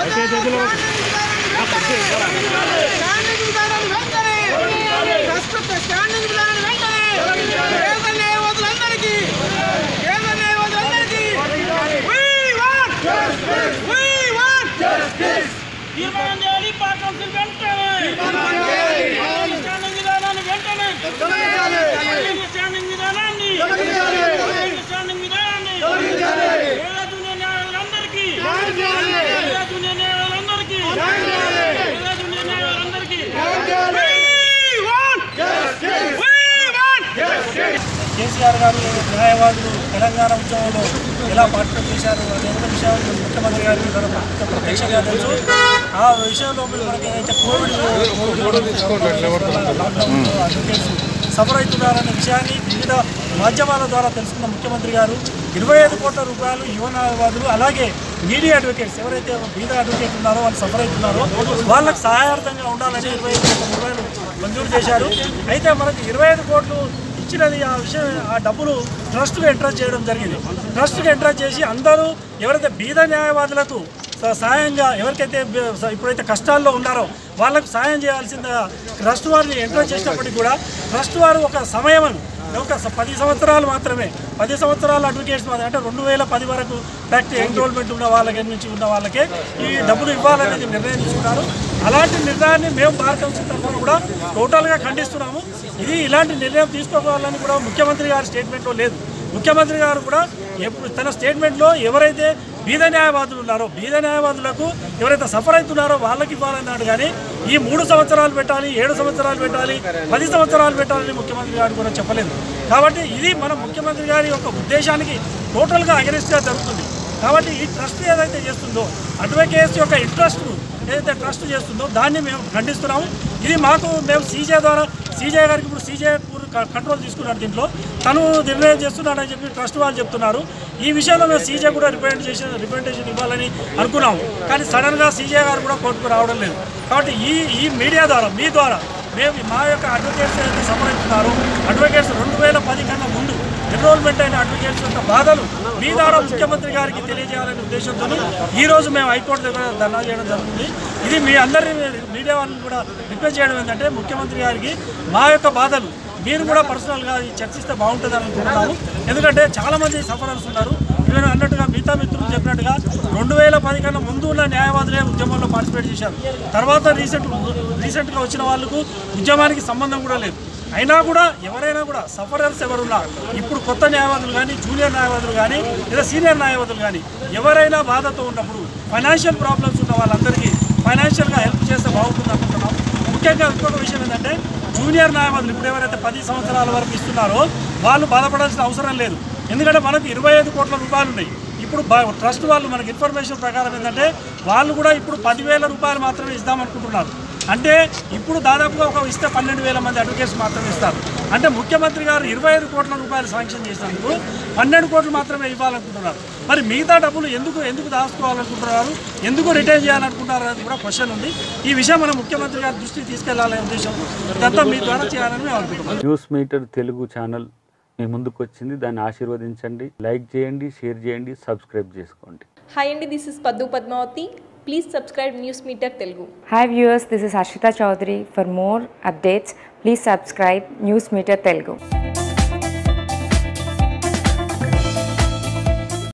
Standing విధానాన్ని వెంటనే ప్రస్తుత స్టాండింగ్ విధానాన్ని వెంటనే కేంద్ర న్యాయవాదులందరికీ కేంద్ర న్యాయవాదులందరికీ We want justice. We want justice. తీర్మానం చేయాలి పార్ట్ కౌన్సిల్ వెంటనే స్టాండింగ్ విధానాన్ని వెంటనే స్టాండింగ్ విధానాన్ని స్టాండింగ్ విధానాన్ని పేద దునియా న్యాయాలందరికీ పేద దునియా న్యాయాలందరికీ పేద దునియా న్యాయాలందరికీ We want justice. We want justice. KCR గారు న్యాయవాదులు తెలంగాణ ఉద్యమంలో ఎలా పార్టిసిపేట్ చేశారు అనే ఒక విషయాలు ముఖ్యమంత్రి గారికి కూడా ప్రత్యక్ష- ప్రత్యక్షంగా తెలుసు ఆ విషయంలో మీరు మనకి ఏదైతే కోవిడ్ లాక్డౌన్లో అడ్వకేట్స్ సఫర్ అవుతున్నారనే విషయాన్ని వివిధ మాధ్యమాల ద్వారా తెలుసుకున్న ముఖ్యమంత్రి గారు ఇరవై ఐదు కోట్ల రూపాయలు యువ న్యాయవాదులు అలాగే మీడియా అడ్వకేట్స్ ఎవరైతే బీద అడ్వకేట్ ఉన్నారో వాళ్ళు సఫర్ అవుతున్నారో వాళ్ళకి సహాయార్థంగా ఉండాలని ఇరవై ఐదు కోట్ల రూపాయలు మంజూరు చేశారు అయితే మనకి ఇరవై ఐదు కోట్లు ఇచ్చినది ఆ విషయం ఆ డబ్బులు ట్రస్ట్గా ఎంటర్ చేయడం జరిగింది ట్రస్ట్గా ఎంటర్ చేసి అందరూ ఎవరైతే బీద న్యాయవాదులకు స- సాయంగా ఎవరికైతే బ- స- ఇప్పుడైతే కష్టాల్లో ఉన్నారో వాళ్ళకు సాయం చేయాల్సిందిగా ట్రస్ట్ వారిని ఎంటర్ చేసినప్పటికీ కూడా ట్రస్ట్ వారు ఒక సమయం ఒక స- పది సంవత్సరాలు మాత్రమే పది సంవత్సరాల అడ్వకేట్స్ మాత్రమే అంటే రెండు వేల పది వరకు ప్రాక్టీ ఎన్రోల్మెంట్ ఉన్న వాళ్ళకి నుంచి ఉన్న వాళ్ళకే ఈ డబ్బులు ఇవ్వాలనేది నిర్ణయం తీసుకున్నారు అలాంటి నిర్ణయాన్ని మేము బార్ కౌన్సిల్ తరఫున కూడా టోటల్గా ఖండిస్తున్నాము ఇది ఇలాంటి నిర్ణయం తీసుకోవాలని కూడా ముఖ్యమంత్రి గారి స్టేట్మెంట్లో లేదు ముఖ్యమంత్రి గారు కూడా ఎప్పుడు తన స్టేట్మెంట్లో ఎవరైతే బీద న్యాయవాదులు ఉన్నారో బీద న్యాయవాదులకు ఎవరైతే సఫర్ అవుతున్నారో వాళ్ళకి ఇవ్వాలన్నాడు కానీ ఈ మూడు సంవత్సరాలు పెట్టాలి ఏడు సంవత్సరాలు పెట్టాలి పది సంవత్సరాలు పెట్టాలని ముఖ్యమంత్రి గారు కూడా చెప్పలేదు కాబట్టి ఇది మన ముఖ్యమంత్రి గారి యొక్క ఉద్దేశానికి టోటల్గా అగెనిస్ట్గా జరుగుతుంది కాబట్టి ఈ ట్రస్ట్ ఏదైతే చేస్తుందో అడ్వకేట్స్ యొక్క ఇంట్రెస్ట్ ఏదైతే ట్రస్ట్ చేస్తుందో దాన్ని మేము ఖండిస్తున్నాము ఇది మాకు మేము సీజే ద్వారా సీజే గారికి ఇప్పుడు సీజే కంట్రోల్ తీసుకున్నాడు దీంట్లో తను నిర్ణయం చేస్తున్నాడని చెప్పి ట్రస్ట్ వాళ్ళు చెప్తున్నారు ఈ విషయంలో మేము సీజే కూడా రిప్రజెంటేషన్ రిప్రజెంటేషన్ ఇవ్వాలని అనుకున్నాము కానీ సడన్గా సీజే గారు కూడా కోర్టుకు రావడం లేదు కాబట్టి ఈ ఈ మీడియా ద్వారా మీ ద్వారా మేము మా యొక్క అడ్వకేట్స్ ఏదైతే సంప్రదిస్తున్నారో అడ్వకేట్స్ రెండు వేల పది కన్నా ముందు ఎన్రోల్మెంట్ అయిన అడ్వకేట్స్ యొక్క బాధలు మీ ద్వారా ముఖ్యమంత్రి గారికి తెలియజేయాలనే ఉద్దేశంతో ఈ రోజు మేము హైకోర్టు దగ్గర ధర్నా చేయడం జరుగుతుంది ఇది మీ అందరినీ మీడియా వాళ్ళని కూడా రిక్వెస్ట్ చేయడం ఏంటంటే ముఖ్యమంత్రి గారికి మా యొక్క బాధలు మీరు కూడా పర్సనల్గా చర్చిస్తే బాగుంటుంది అనుకుంటున్నాము ఎందుకంటే చాలామంది సఫరర్స్ ఉన్నారు నేను అన్నట్టుగా మిగతా మిత్రులు చెప్పినట్టుగా రెండు వేల పది కన్నా ముందు ఉన్న న్యాయవాదులే ఉద్యమంలో పార్టిసిపేట్ చేశారు తర్వాత రీసెంట్ రీసెంట్గా వచ్చిన వాళ్ళకు ఉద్యమానికి సంబంధం కూడా లేదు అయినా కూడా ఎవరైనా కూడా సఫరర్స్ ఎవరున్నా ఇప్పుడు కొత్త న్యాయవాదులు కానీ జూనియర్ న్యాయవాదులు కానీ లేదా సీనియర్ న్యాయవాదులు కానీ ఎవరైనా బాధతో ఉన్నప్పుడు ఫైనాన్షియల్ ప్రాబ్లమ్స్ ఉన్న వాళ్ళందరికీ ఫైనాన్షియల్గా హెల్ప్ చేస్తే బాగుంటుంది అనుకుంటున్నాం ముఖ్యంగా ఇంకొక విషయం ఏంటంటే జూనియర్ న్యాయవాదులు ఇప్పుడు ఎవరైతే పది సంవత్సరాల వరకు ఇస్తున్నారో వాళ్ళు బాధపడాల్సిన అవసరం లేదు ఎందుకంటే మనకు ఇరవై ఐదు కోట్ల రూపాయలు ఉన్నాయి ఇప్పుడు బా- ట్రస్ట్ వాళ్ళు మనకి ఇన్ఫర్మేషన్ ప్రకారం ఏంటంటే వాళ్ళు కూడా ఇప్పుడు పదివేల రూపాయలు మాత్రమే ఇద్దామనుకుంటున్నారు అంటే ఇప్పుడు దాదాపుగా ఒక ఇస్తే పన్నెండు వేల మంది అడ్వకేట్స్ మాత్రమే ఇస్తారు అంటే ముఖ్యమంత్రి గారు ఇరవై ఐదు కోట్ల రూపాయలు శాంక్షన్ చేసినందుకు పన్నెండు కోట్లు మాత్రమే ఇవ్వాలనుకుంటున్నారు మరి మిగతా డబ్బులు ఎందుకు ఎందుకు దాచుకోవాలనుకుంటున్నారు ఎందుకు రిటైన్ చేయాలనుకుంటున్నారు అనేది కూడా క్వశ్చన్ ఉంది ఈ విషయం మనం ముఖ్యమంత్రి గారి దృష్టికి తీసుకెళ్లాలనే ఉద్దేశం ఇదంతా మీ ద్వారా చేయాలని మేము అనుకుంటున్నాం న్యూస్ మీటర్ తెలుగు ఛానల్ మీ ముందుకు వచ్చింది దాన్ని ఆశీర్వదించండి లైక్ చేయండి షేర్ చేయండి సబ్స్క్రైబ్ చేసుకోండి హాయ్ అండి this is Paddu Padmavathi please subscribe news meter Telugu Hi viewers, this is Ashita Chaudhary. For more updates, please subscribe News Meter Telugu.